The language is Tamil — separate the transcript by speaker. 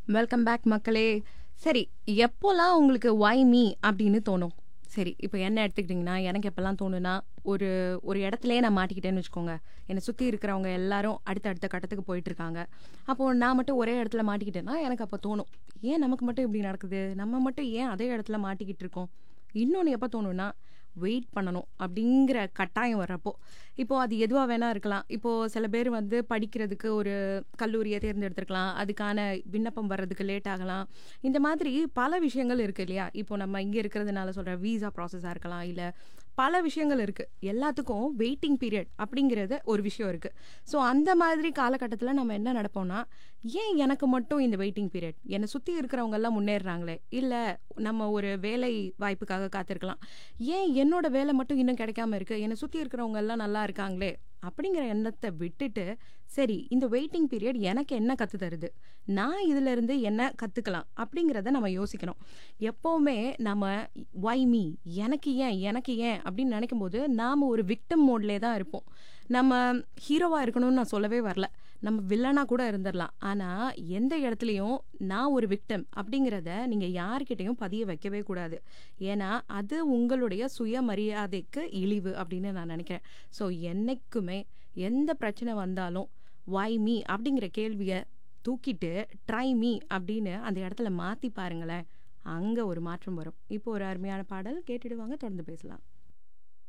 Speaker 1: வெல்கம் பேக் மக்களே சரி எப்போல்லாம் உங்களுக்கு வை மீ அப்படின்னு தோணும் சரி இப்போ என்ன எடுத்துக்கிட்டிங்கன்னா எனக்கு எப்போல்லாம் தோணுன்னா ஒரு ஒரு இடத்துலயே நான் மாட்டிக்கிட்டேன்னு வச்சுக்கோங்க என்னை சுற்றி இருக்கிறவங்க எல்லாரும் அடுத்த அடுத்த கட்டத்துக்கு போயிட்டு இருக்காங்க அப்போது நான் மட்டும் ஒரே இடத்துல மாட்டிக்கிட்டேன்னா எனக்கு அப்போ தோணும் ஏன் நமக்கு மட்டும் இப்படி நடக்குது நம்ம மட்டும் ஏன் அதே இடத்துல மாட்டிக்கிட்டு இருக்கோம் இன்னொன்று எப்போ தோணுன்னா வெயிட் பண்ணணும் அப்படிங்கிற கட்டாயம் வர்றப்போ இப்போ அது எதுவாக வேணா இருக்கலாம் இப்போ சில பேர் வந்து படிக்கிறதுக்கு ஒரு கல்லூரியை தேர்ந்தெடுத்திருக்கலாம் அதுக்கான விண்ணப்பம் வர்றதுக்கு லேட் ஆகலாம் இந்த மாதிரி பல விஷயங்கள் இருக்கு இல்லையா இப்போ நம்ம இங்கே இருக்கிறதுனால சொல்கிற வீசா ப்ராசஸாக இருக்கலாம் இல்லை பல விஷயங்கள் இருக்குது எல்லாத்துக்கும் வெயிட்டிங் பீரியட் அப்படிங்கிறது ஒரு விஷயம் இருக்குது ஸோ அந்த மாதிரி காலகட்டத்தில் நம்ம என்ன நடப்போம்னா ஏன் எனக்கு மட்டும் இந்த வெயிட்டிங் பீரியட் என்னை சுற்றி இருக்கிறவங்க எல்லாம் முன்னேறுறாங்களே இல்லை நம்ம ஒரு வேலை வாய்ப்புக்காக காத்திருக்கலாம் ஏன் என்னோட வேலை மட்டும் இன்னும் கிடைக்காம இருக்கு என்னை சுற்றி இருக்கிறவங்க எல்லாம் நல்லா இருக்காங்களே அப்படிங்கிற எண்ணத்தை விட்டுட்டு சரி இந்த வெயிட்டிங் பீரியட் எனக்கு என்ன கற்று தருது நான் இதுல இருந்து என்ன கற்றுக்கலாம் அப்படிங்கிறத நம்ம யோசிக்கணும் எப்போவுமே நம்ம வை மீ எனக்கு ஏன் எனக்கு ஏன் அப்படின்னு நினைக்கும் போது நாம் ஒரு விக்டம் மோட்லே தான் இருப்போம் நம்ம ஹீரோவாக இருக்கணும்னு நான் சொல்லவே வரல நம்ம வில்லனாக கூட இருந்துடலாம் ஆனால் எந்த இடத்துலையும் நான் ஒரு விக்டம் அப்படிங்கிறத நீங்கள் யார்கிட்டையும் பதிய வைக்கவே கூடாது ஏன்னா அது உங்களுடைய சுயமரியாதைக்கு இழிவு அப்படின்னு நான் நினைக்கிறேன் ஸோ என்னைக்குமே எந்த பிரச்சனை வந்தாலும் வை மீ அப்படிங்கிற கேள்வியை தூக்கிட்டு ட்ரை மீ அப்படின்னு அந்த இடத்துல மாற்றி பாருங்களேன் அங்கே ஒரு மாற்றம் வரும் இப்போ ஒரு அருமையான பாடல் கேட்டுடுவாங்க தொடர்ந்து பேசலாம்